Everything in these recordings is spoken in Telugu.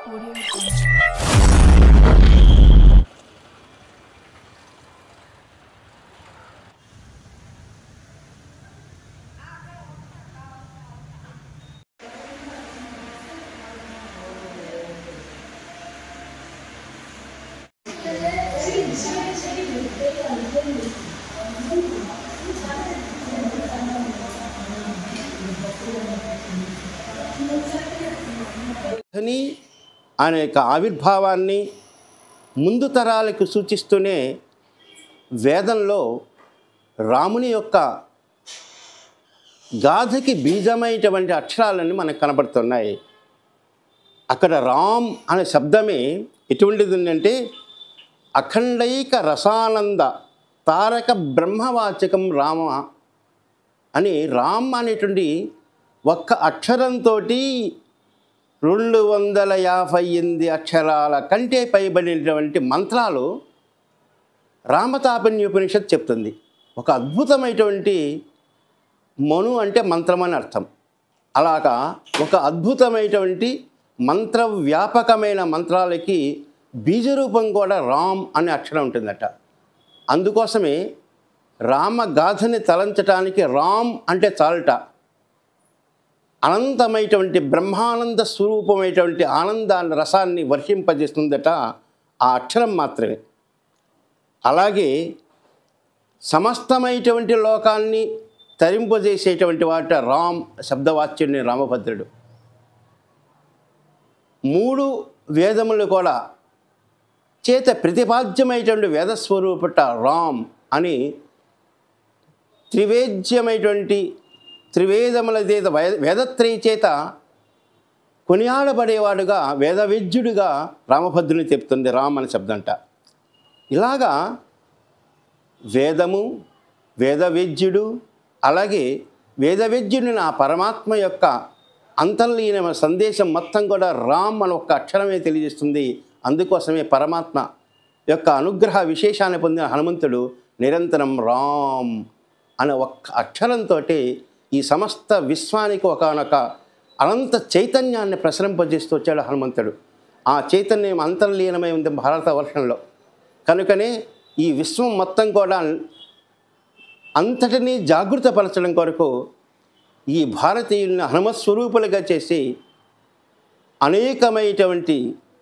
Audio Jungle. అని ఆయన యొక్క ఆవిర్భావాన్ని ముందు తరాలకు సూచిస్తూనే వేదంలో రాముని యొక్క గాథకి బీజమైనటువంటి అక్షరాలన్నీ మనకు కనబడుతున్నాయి అక్కడ రామ్ అనే శబ్దమే ఎటువంటిది అంటే అఖండైక రసానంద తారక బ్రహ్మవాచకం రామ అని రామ్ అనేటువంటి ఒక్క అక్షరంతో రెండు వందల యాభై ఎనిమిది అక్షరాల కంటే పైబడినటువంటి మంత్రాలు రామతాపన్యోపనిషత్ చెప్తుంది ఒక అద్భుతమైనటువంటి మను అంటే మంత్రం అని అర్థం అలాగా ఒక అద్భుతమైనటువంటి మంత్ర వ్యాపకమైన మంత్రాలకి బీజరూపం కూడా రామ్ అనే అక్షరం ఉంటుందట అందుకోసమే రామగాథని తలంచటానికి రామ్ అంటే చాలట అనంతమైనటువంటి బ్రహ్మానంద స్వరూపమైనటువంటి ఆనందాన్ని రసాన్ని వర్షింపజేస్తుందట ఆ అక్షరం మాత్రమే అలాగే సమస్తమైనటువంటి లోకాన్ని తరింపజేసేటువంటి వాట రామ్ శబ్దవాచ్యుని రామభద్రుడు మూడు వేదములు కూడా చేత ప్రతిపాద్యమైనటువంటి వేదస్వరూపట రామ్ అని త్రివేద్యమైనటువంటి త్రివేదముల చేత వే- వేదత్రయ చేత కొనియాడబడేవాడుగా వేదవేద్యుడిగా రామభద్రుని చెప్తుంది రామ్ అనే శబ్దంట ఇలాగా వేదము వేదవేద్యుడు అలాగే వేదవేద్యుడిని నా పరమాత్మ యొక్క అంతర్లీన సందేశం మొత్తం కూడా రామ్ అని ఒక్క అక్షరమే తెలియజేస్తుంది అందుకోసమే పరమాత్మ యొక్క అనుగ్రహ విశేషాన్ని పొందిన హనుమంతుడు నిరంతరం రామ్ అనే ఒక్క అక్షరంతో ఈ సమస్త విశ్వానికి ఒకనొక అనంత చైతన్యాన్ని ప్రసరింపజేస్తూ వచ్చాడు హనుమంతుడు ఆ చైతన్యం అంతర్లీనమై ఉంది భారత వర్షంలో కనుకనే ఈ విశ్వం మొత్తం కూడా అంతటినీ జాగృతపరచడం కొరకు ఈ భారతీయుల్ని హనుమస్వరూపులుగా చేసి అనేకమైనటువంటి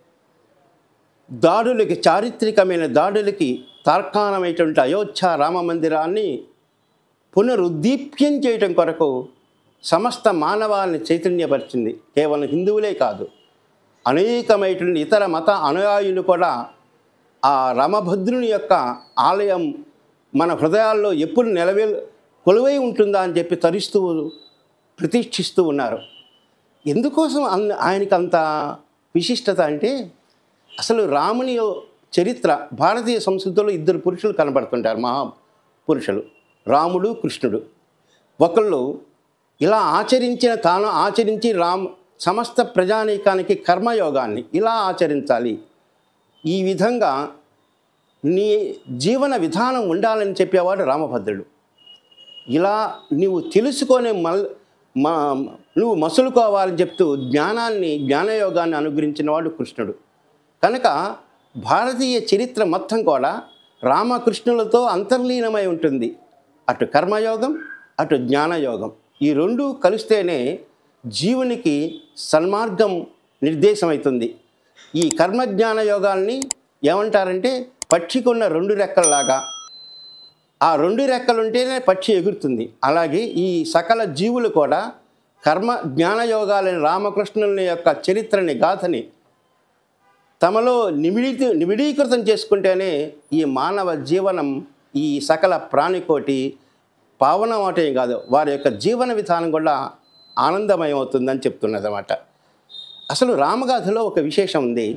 దాడులకి చారిత్రకమైన దాడులకి తార్కాణమైనటువంటి అయోధ్య రామ మందిరాన్ని పునరుద్దీప్యం చేయటం కొరకు సమస్త మానవాళిని చైతన్యపరిచింది కేవలం హిందువులే కాదు అనేకమైనటువంటి ఇతర మత అనుయాయులు కూడా ఆ రామభద్రుని యొక్క ఆలయం మన హృదయాల్లో ఎప్పుడు నిలవే కొలువై ఉంటుందా అని చెప్పి తరిస్తూ ప్రతిష్ఠిస్తూ ఉన్నారు ఎందుకోసం అన్ ఆయనకి అంత విశిష్టత అంటే అసలు రాముని చరిత్ర భారతీయ సంస్కృతిలో ఇద్దరు పురుషులు కనబడుతుంటారు మహా పురుషులు రాముడు కృష్ణుడు ఒకళ్ళు ఇలా ఆచరించిన తాను ఆచరించి రామ్ సమస్త ప్రజానీకానికి కర్మయోగాన్ని ఇలా ఆచరించాలి ఈ విధంగా నీ జీవన విధానం ఉండాలని చెప్పేవాడు రామభద్రుడు ఇలా నువ్వు తెలుసుకొని మల్ మా నువ్వు మసులుకోవాలని చెప్తూ జ్ఞానాన్ని జ్ఞానయోగాన్ని అనుగ్రహించిన వాడు కృష్ణుడు కనుక భారతీయ చరిత్ర మొత్తం కూడా రామకృష్ణులతో అంతర్లీనమై ఉంటుంది అటు కర్మయోగం అటు జ్ఞానయోగం ఈ రెండు కలిస్తేనే జీవునికి సన్మార్గం నిర్దేశమవుతుంది ఈ కర్మజ్ఞాన యోగాల్ని ఏమంటారంటే పక్షికున్న రెండు రెక్కల్లాగా ఆ రెండు రెక్కలు ఉంటేనే పక్షి ఎగురుతుంది అలాగే ఈ సకల జీవులు కూడా కర్మ జ్ఞానయోగాలని రామకృష్ణుని యొక్క చరిత్రని గాథని తమలో నిమిడి నిమిడీకృతం చేసుకుంటేనే ఈ మానవ జీవనం ఈ సకల ప్రాణికోటి పావనమవటం కాదు వారి యొక్క జీవన విధానం కూడా ఆనందమయం అవుతుందని చెప్తున్నది అన్నమాట అసలు రామగాథలో ఒక విశేషం ఉంది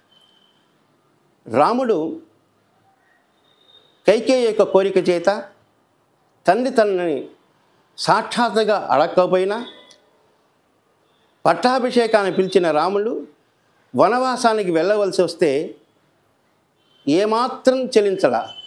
రాముడు కైకేయి యొక్క కోరిక చేత తండ్రి తనని సాక్షాత్తుగా అడగకపోయినా పట్టాభిషేకాన్ని పిలిచిన రాముడు వనవాసానికి వెళ్ళవలసి వస్తే ఏమాత్రం చెలించలా